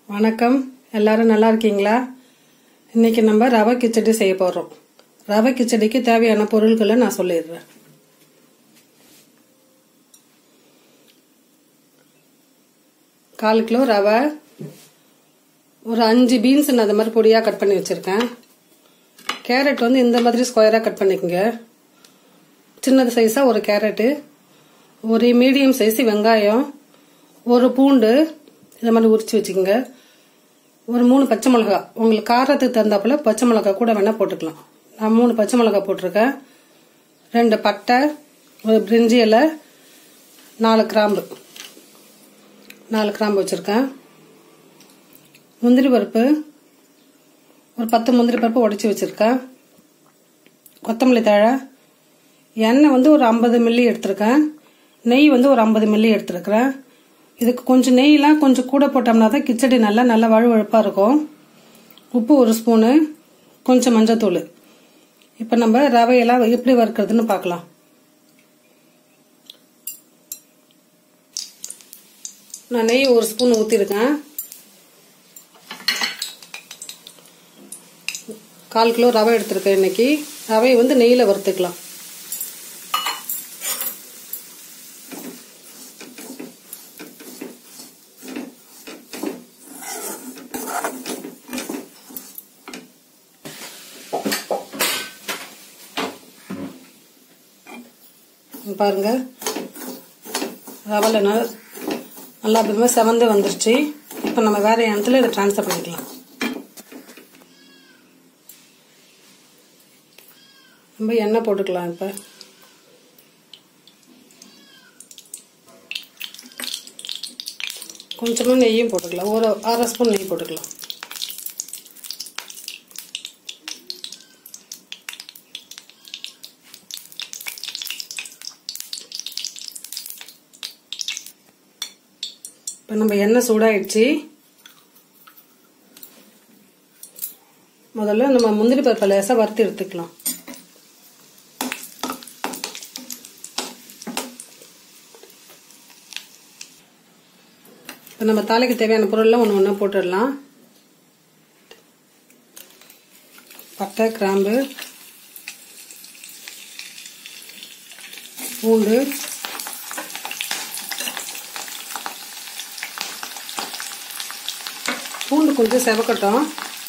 வணக்கம் எல்லாரும் நல்லா இருக்கீங்களா இன்னைக்கு நம்ம ரவை கிச்சடி செய்ய போறோம் ரவை கிச்சடிக்கு தேவையான பொருட்களை நான் சொல்லிடுறேன் கால் கிலோ ரவை ஒரு அஞ்சு பீன்ஸ் நான் அந்த மாதிரி பொடியாக கட் பண்ணி வச்சுருக்கேன் கேரட் வந்து இந்த மாதிரி ஸ்கொயராக கட் பண்ணிக்கோங்க சின்னது சைஸாக ஒரு கேரட்டு ஒரு மீடியம் சைஸ் வெங்காயம் ஒரு பூண்டு இதை மாதிரி உரிச்சு வச்சுக்கோங்க ஒரு மூணு பச்சை மிளகா உங்களுக்கு காரத்துக்கு தகுந்தாப்புல பச்சை மிளகா கூட வேணால் போட்டுக்கலாம் நான் மூணு பச்சை மிளகா போட்டிருக்கேன் ரெண்டு பட்டை ஒரு பிரிஞ்சி இலை நாலு கிராம்பு நாலு கிராம்பு வச்சுருக்கேன் முந்திரி பருப்பு ஒரு பத்து முந்திரி பருப்பு உடச்சி வச்சுருக்கேன் கொத்தமல்லி தழை எண்ணெய் வந்து ஒரு ஐம்பது மில்லி எடுத்திருக்கேன் நெய் வந்து ஒரு ஐம்பது மில்லி எடுத்துருக்கிறேன் இதுக்கு கொஞ்சம் நெய்லாம் கொஞ்சம் கூட போட்டோம்னா தான் கிச்சடி நல்லா நல்லா வழுவழுப்பாக இருக்கும் உப்பு ஒரு ஸ்பூனு கொஞ்சம் மஞ்சத்தூள் இப்போ நம்ம ரவையெல்லாம் எப்படி வறுக்கிறதுன்னு பார்க்கலாம் நான் நெய் ஒரு ஸ்பூன் ஊற்றிருக்கேன் கால் கிலோ ரவை எடுத்திருக்கேன் இன்னைக்கு ரவையை வந்து நெய்யில் வறுத்துக்கலாம் பாருங்க ரவலை நல்லா நல்லா அப்படிமே செவந்து வந்துருச்சு இப்போ நம்ம வேற இடத்துல இதை ட்ரான்ஸ்ஃபர் பண்ணிக்கலாம் நம்ம எண்ணெய் போட்டுக்கலாம் இப்போ கொஞ்சமாக நெய்யும் போட்டுக்கலாம் ஒரு அரை ஸ்பூன் நெய் போட்டுக்கலாம் இப்போ நம்ம எண்ணெய் சூடாயிடுச்சு முதல்ல நம்ம முந்திரி பருப்பை லேசாக வறுத்து எடுத்துக்கலாம் இப்போ நம்ம தாலைக்கு தேவையான பொருள்லாம் ஒன்று ஒன்றா போட்டுடலாம் பட்டை கிராம்பு பூண்டு பூண்டு கொஞ்சம் செவக்கட்டும்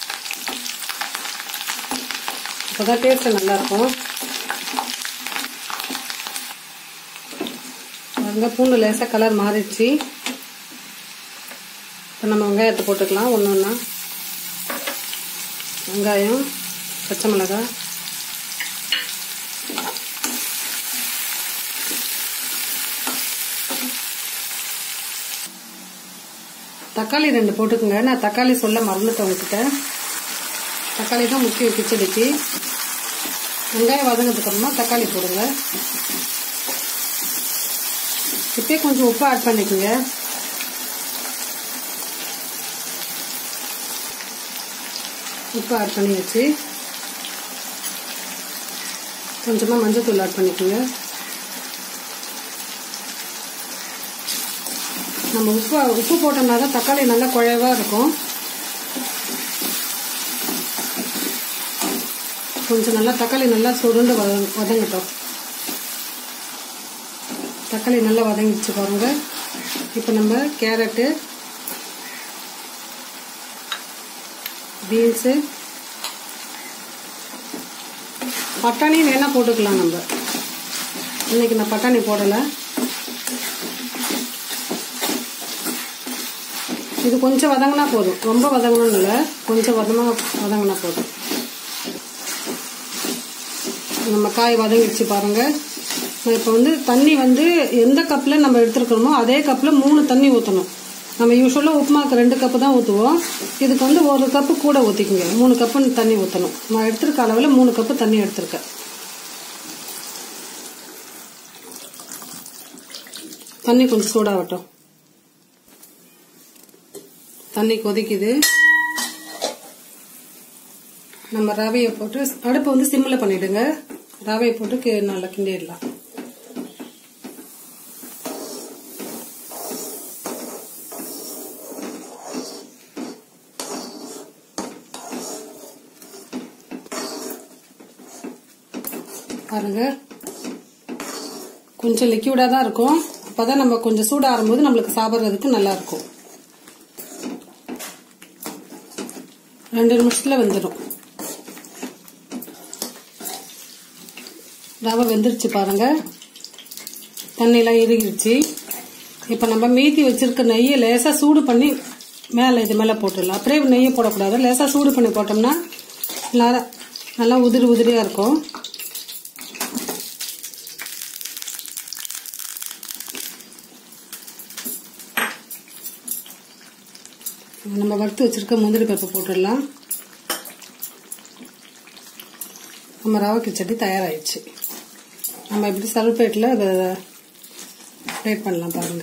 அப்போதான் டேஸ்ட்டு நல்லாயிருக்கும் பாருங்க பூண்டு லேசாக கலர் மாறிடுச்சு இப்போ நம்ம வெங்காயத்தை போட்டுக்கலாம் ஒன்று ஒன்றா வெங்காயம் பச்சை மிளகாய் தக்காளி ரெண்டு போட்டுக்கோங்க நான் தக்காளி சொல்ல மறந்துட்டேன் உங்ககிட்ட தக்காளி தான் முக்கியம் கிச்சடிக்கு வெங்காயம் வதங்கினதுக்கப்புறமா தக்காளி போடுங்க இப்பயே கொஞ்சம் உப்பு ஆட் பண்ணிக்கோங்க உப்பு ஆட் பண்ணியாச்சு கொஞ்சமாக மஞ்சள் தூள் ஆட் பண்ணிக்கோங்க நம்ம உப்பு உப்பு போட்டோம்னா தான் தக்காளி நல்லா குழைவாக இருக்கும் கொஞ்சம் நல்லா தக்காளி நல்லா சுருண்டு வத வதங்கட்டும் தக்காளி நல்லா வதங்கிடுச்சு பாருங்க இப்போ நம்ம கேரட்டு பீன்ஸு பட்டாணி வேணால் போட்டுக்கலாம் நம்ம இன்னைக்கு நான் பட்டாணி போடலை இது கொஞ்சம் வதங்கினா போதும் ரொம்ப வதங்கணும் இல்லை கொஞ்சம் வதமாக வதங்கினா போதும் நம்ம காய் வதங்கிடுச்சு பாருங்க இப்போ வந்து தண்ணி வந்து எந்த கப்பில் நம்ம எடுத்துருக்கிறோமோ அதே கப்பில் மூணு தண்ணி ஊற்றணும் நம்ம யூஸ்வலாக உப்புமாவுக்கு ரெண்டு கப்பு தான் ஊற்றுவோம் இதுக்கு வந்து ஒரு கப்பு கூட ஊற்றிக்குங்க மூணு கப்பு தண்ணி ஊற்றணும் நான் எடுத்திருக்க அளவில் மூணு கப்பு தண்ணி எடுத்திருக்கேன் தண்ணி கொஞ்சம் சூடாகட்டும் தண்ணி கொதிக்குது நம்ம ரவையை போட்டு அடுப்பை வந்து சிம்மில் பண்ணிடுங்க ரவையை போட்டு நல்லா கிண்டிடலாம் பாருங்க கொஞ்சம் லிக்யூடாக தான் இருக்கும் அப்பதான் நம்ம கொஞ்சம் சூடாகும் போது நம்மளுக்கு சாப்பிட்றதுக்கு நல்லா இருக்கும் ரெண்டு நிமிஷத்துல வெந்துடும் ரவை வெந்துருச்சு பாருங்க தண்ணியெல்லாம் இறுகிருச்சு இப்போ நம்ம மீதி வச்சிருக்க நெய்யை லேசாக சூடு பண்ணி மேலே இது மேலே போட்டுடலாம் அப்படியே நெய்யை போடக்கூடாது லேசாக சூடு பண்ணி போட்டோம்னா நல்லா நல்லா உதிரி உதிரியாக இருக்கும் நம்ம வறுத்து வச்சிருக்க முந்திரி பருப்பு போட்டுடலாம் நம்ம ரவை கிச்சடி தயாராகிடுச்சு நம்ம இப்படி சல்பேட்டில் அதை பிளேட் பண்ணலாம் பாருங்க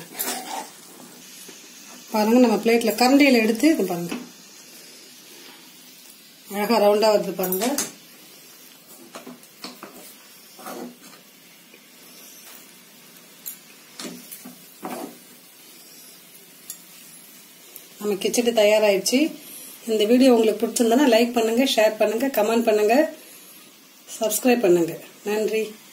பாருங்க நம்ம பிளேட்டில் கரண்டியில் எடுத்து இது பாருங்க அழகாக ரவுண்டாக வருது பாருங்க நம்ம கிச்சடி தயாராயிடுச்சு இந்த வீடியோ உங்களுக்கு பிடிச்சிருந்தனா லைக் பண்ணுங்க ஷேர் பண்ணுங்க கமெண்ட் பண்ணுங்க சப்ஸ்கிரைப் பண்ணுங்க நன்றி